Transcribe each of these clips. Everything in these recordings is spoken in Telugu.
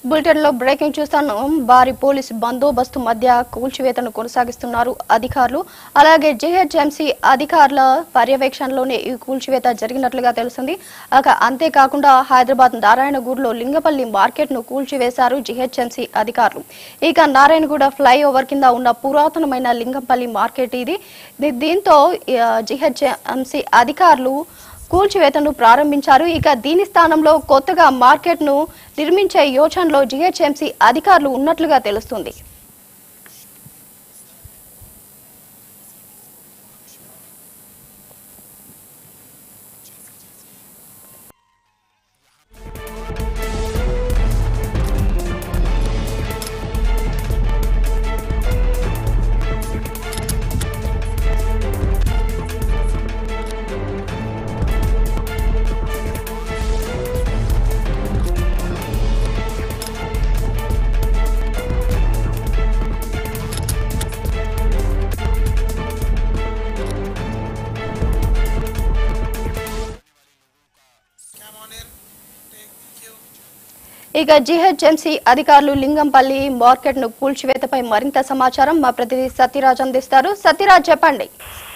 బులెటిన్ లో బ్రేకింగ్ చూస్తాను భారీ పోలీసు బందోబస్తు మధ్య కూల్చివేతను కొనసాగిస్తున్నారు అధికారులు అలాగే జీహెచ్ఎంసీ అధికారుల పర్యవేక్షణలోనే ఈ కూల్చివేత జరిగినట్లుగా తెలుస్తుంది అక అంతేకాకుండా హైదరాబాద్ నారాయణగూడలో లింగపల్లి మార్కెట్ ను కూల్చివేశారు జీహెచ్ఎంసీ అధికారులు ఇక నారాయణగూడ ఫ్లైఓవర్ కింద ఉన్న పురాతనమైన లింగంపల్లి మార్కెట్ ఇది దీ- దీంతో జీహెచ్ఎంసీ అధికారులు కూల్చివేతను ప్రారంభించారు ఇక దీని స్థానంలో కొత్తగా మార్కెట్ ను నిర్మించే యోచనలో జీహెచ్ఎంసీ అధికారులు ఉన్నట్లుగా తెలుస్తుంది ఇక జీహెచ్ఎంసీ అధికారులు లింగంపల్లి మార్కెట్ ను కూల్చివేతపై మరింత సమాచారం మా ప్రతినిధి సత్యరాజ్ అందిస్తారు సత్యరాజ్ చెప్పండి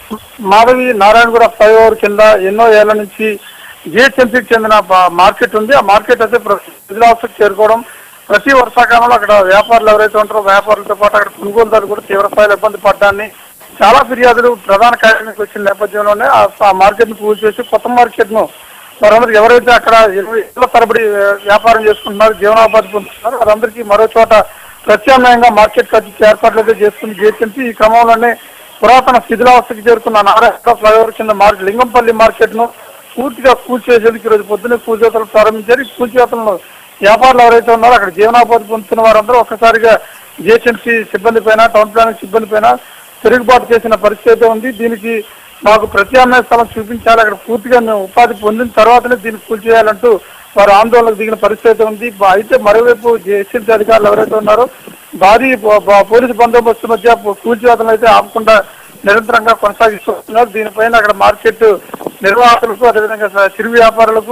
మాధవి నారాయణగూడ ఫ్లైఓవర్ కింద ఎన్నో ఏళ్ల నుంచి జిహెచ్ఎంసీకి చెందిన బ- మార్కెట్ ఉంది ఆ మార్కెట్ అయితే ప్రజలావస్థకు చేరుకోవడం ప్రతి వర్షాకాలంలో అక్కడ వ్యాపారులు ఎవరైతే ఉంటారో వ్యాపారులతో పాటు అక్కడ కొనుగోలుదారులు కూడా తీవ్ర స్థాయిలో ఇబ్బంది పడ్డాన్ని చాలా ఫిర్యాదులు ప్రధాన కార్యాలయానికి వచ్చిన నేపథ్యంలోనే ఆ- ఆ మార్కెట్ ను కూల్చేసి కొత్త మార్కెట్ ను వారందరూ ఎవరైతే అక్కడ ఇరవై ఏళ్ల తరబడి ఆ, వ్యాపారం చేసుకుంటున్నారు జీవనోపాధి పొందుతున్నారు వారందరికీ మరో చోట ప్రత్యామ్నాయంగా మార్కెట్ ఖర్చు ఏర్పాట్లు అయితే చేస్తుంది జిహెచ్ఎంసీ ఈ క్రమంలోనే పురాతన శిథిలావస్థకి చేరుకున్న నారాయణ ఫ్లైఓవర్ కింద మార్కెట్ లింగంపల్లి మార్కెట్ ను పూర్తిగా కూల్చేసేందుకు ఈ రోజు పొద్దున్నే కూల్చేతలు ప్రారంభించారు ఈ కూల్చేతలను వ్యాపారులు ఎవరైతే ఉన్నారో అక్కడ జీవనోపాధి పొందుతున్న వారందరూ ఒక్కసారిగా జిహెచ్ఎంసీ సిబ్బంది పైన టౌన్ ప్లానింగ్ సిబ్బంది పైన తిరుగుబాటు చేసిన పరిస్థితి అయితే ఉంది దీనికి మాకు ప్రత్యామ్నాయ స్థలం చూపించాలి అక్కడ పూర్తిగా మేము ఉపాధి పొందిన తర్వాతనే దీన్ని కూల్చేయాలంటూ వారు ఆందోళనకు దిగిన పరిస్థితి అయితే ఉంది బా- అయితే మరోవైపు ఎస్ఎల్సీ అధికారులు ఎవరైతే ఉన్నారో భారీ పో- బా- పోలీసు బందోబస్తు మధ్య కూల్చివేతలు అయితే ఆపకుండా నిరంతరంగా కొనసాగిస్తున్నారు దీనిపైన అక్కడ మార్కెట్ నిర్వాహకులకు అదేవిధంగా స- చిరు వ్యాపారులకు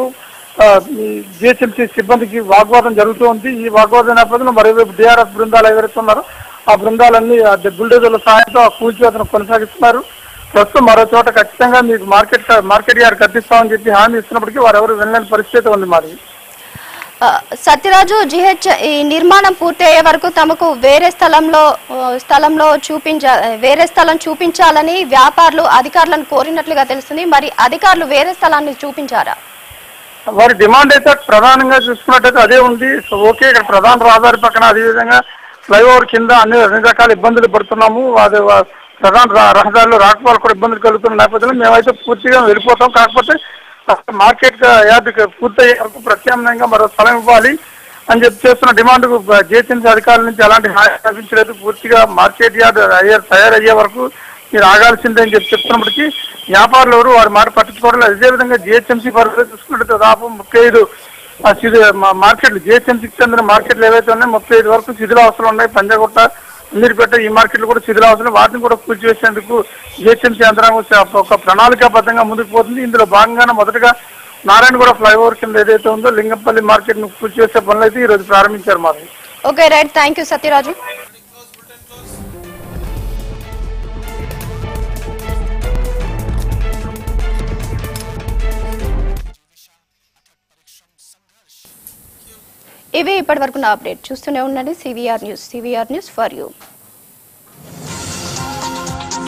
జిహెచ్ఎంసీ సిబ్బందికి వాగ్వాదం జరుగుతూ ఉంది ఈ వాగ్వాదం నేపథ్యంలో మరోవైపు డిఆర్ఎఫ్ బృందాలు ఎవరైతే ఉన్నారో ఆ బృందాలన్నీ ఆ బుల్డోజర్ల సహాయంతో ఆ కూల్చివేతను కొనసాగిస్తున్నారు ప్రస్తుతం మరో చోట ఖచ్చితంగా మీకు మార్కెట్ మార్కెట్ యార్డ్ కట్టిస్తామని చెప్పి హామీ ఇస్తున్నప్పటికీ వారు ఎవరు వెళ్ళలేని పరిస్థితి ఉంది మరి ఆ, సత్యరాజు జిహెచ్ ఈ నిర్మాణం పూర్తయ్యే వరకు తమకు వేరే స్థలంలో ఆ, స్థలంలో చూపించ వేరే స్థలం చూపించాలని వ్యాపారులు అధికారులను కోరినట్లుగా తెలుస్తుంది మరి అధికారులు వేరే స్థలాన్ని చూపించారా వారి డిమాండ్ అయితే ప్రధానంగా చూసుకున్నట్టయితే అదే ఉంది సో ఓకే ఇక్కడ ప్రధాన రహదారి పక్కన అదేవిధంగా ఫ్లైఓవర్ కింద అన్ని అన్ని రకాల ఇబ్బందులు పడుతున్నాము అది వా- ప్రధాన ర- రహదారులు రాకపోవాలి కూడా ఇబ్బందులు కలుగుతున్న నేపథ్యంలో మేమైతే పూర్తిగా వెళ్ళిపోతాం కాకపోతే మార్కెట్ యార్డ్ పూర్తయ్యే వరకు ప్రత్యామ్నాయంగా మరో స్థలం ఇవ్వాలి అని చెప్పి చేస్తున్న డిమాండ్ జిహెచ్ఎంసీ అధికారుల నుంచి ఎలాంటి హామీ లభించలేదు పూర్తిగా మార్కెట్ యార్డ్ అయ్యే తయారయ్యే వరకు మీరు ఆగాల్సిందే అని చెప్పి చెప్తున్నప్పటికీ వ్యాపారులు ఎవరు వారి మాట పట్టించుకోవడం లేదు అదే విధంగా జిహెచ్ఎంసీ పరిధిలో చూసుకుంటే దాదాపు ముప్పై ఐదు ఆ శిథి మా- మార్కెట్లు జిహెచ్ఎంసీకి చెందిన మార్కెట్లు ఏవైతే ఉన్నాయో ముప్పై ఐదు వరకు శిథిలావస్థలు ఉన్నాయి పంజాగుట్ట అమీర్పేట ఈ మార్కెట్లు కూడా శిథిలావస్థలు వాటిని కూడా కూల్చివేసేందుకు జిహెచ్ఎంసీ యంత్రాంగం చ- ఒక ప్రణాళికాబద్ధంగా ముందుకు పోతుంది ఇందులో భాగంగానే మొదటగా నారాయణగూడ ఫ్లైఓవర్ కింద ఏదైతే ఉందో లింగంపల్లి మార్కెట్ ను కూల్చివేసే పనులు అయితే ఈ రోజు ప్రారంభించారు మరి okay right thank you Satyaraju ఇవి ఇప్పటి వరకు నా అప్డేట్ చూస్తూనే ఉండండి CVR news CVR news for you